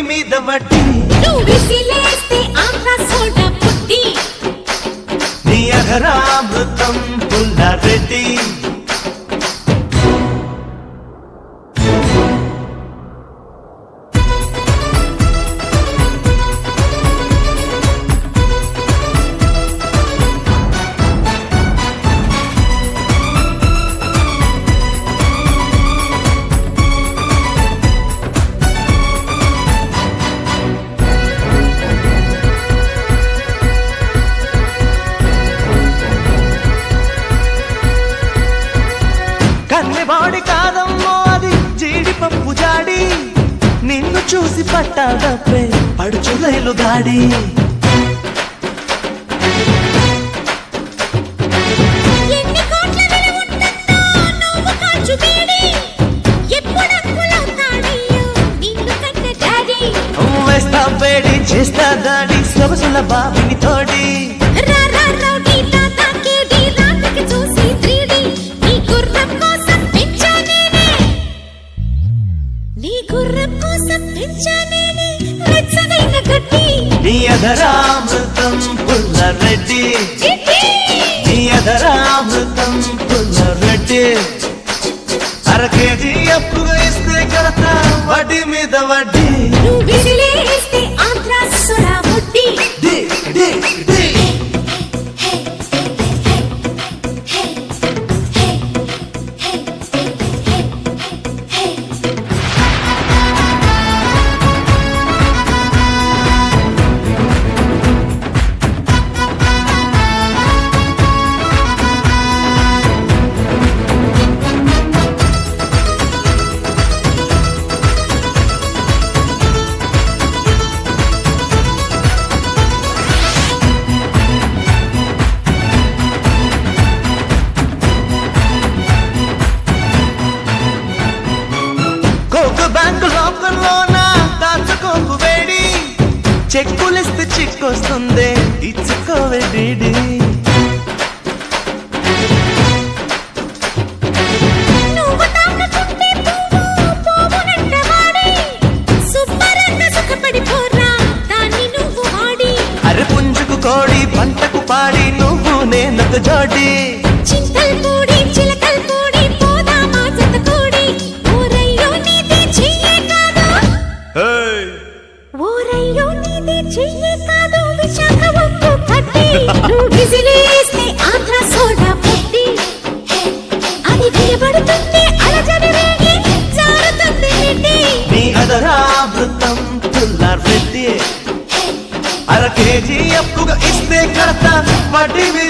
మీద వడ్డీ నువ్వు విసిలేస్తే ఆంధ్ర సోడా పుట్టి నీ అఘరామృతం పుల్లారెడ్డి కన్నెవాడి కాదమ్మో అది జీడిపప్పు జాడి నిన్ను చూసి పట్టాడప్పే పడుచు రైలు గాడి ఎన్ని కోట్ల విలువ ఉంటుందో నువ్వు కాచు వేడి ఎప్పుడు అంకులవుతాడయ్యో నిన్ను కన్న డాడీ వేస్తా వేడి చేస్తా దాడి సొగసుల బావిని తోడి రా రా రౌడీ తాతా కేడి రాత్రికి చూసి 3D నీ గుర్రం కోసం పెంచా నేనే నీ గుర్రం కోసం పెంచా నేనే వెచ్చనైన గడ్డి నీ అధరామృతం పుల్లారెడ్డి చిట్టి నీ అధరామృతం పుల్లారెడ్డి అర కేజీ అప్పుగా ఇస్తే కడతా వడ్డీ మీద వడ్డీ నువ్వు విసిలేస్తే ఆంధ్ర సొడా ముట్టి డి, డి, డి. కోకు బ్యాంకు లోకల్లోన దాచుకోకు వేడి చెక్కులిస్తే చిక్కొస్తుంది ఇచ్చుకోవే డీడీ నువ్వు తాకకుంటే పువ్వు పోవునంట వాడి సుబ్బరన్న సుఖపడిపోరా దాన్ని నువ్వు వాడి అరే పుంజుకు కోడి పంటకు పాడి నువ్వు నేనొక జోడి చింతల్ కూడి చిలకల్ కూడి పోదామా జత కూడి ఓరయ్యో నీది చెయ్యే కాదు ఓరయ్యో నీది చెయ్యే కాదు విశాఖ ఉప్పు కట్టి నువ్వు విసిలేస్తే ఆంధ్ర సోడా పుట్టి అది వినబడుతుంది అలజడి రేగి జారుతుంది నెట్టి నీ అదరామృతం పుల్లారెడ్డి అర కేజీ అప్పుగా ఇస్తే కడతా వడ్డీ